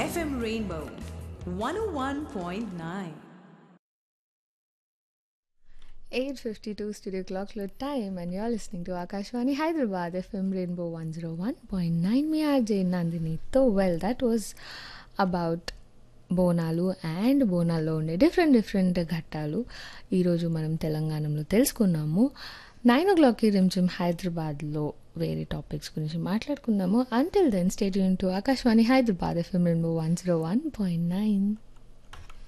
FM Rainbow 101.9. 8.52 studio clock లో time and you're listening to Akashwani Hyderabad FM Rainbow 101.9 మీ RJ నందినితో well that was about Bonalu and బోనాల్లో ఉండే different different ఘట్టాలు ఈరోజు మనం తెలంగాణలో తెలుసుకున్నాము నైన్ ఓ క్లాక్కి రిమ్జిమ్ హైదరాబాద్లో వేరే టాపిక్స్ గురించి మాట్లాడుకుందాము అంటిల్ దెన్ స్టేట్ టు Akashvani Hyderabad FM rainbow one zero one point nine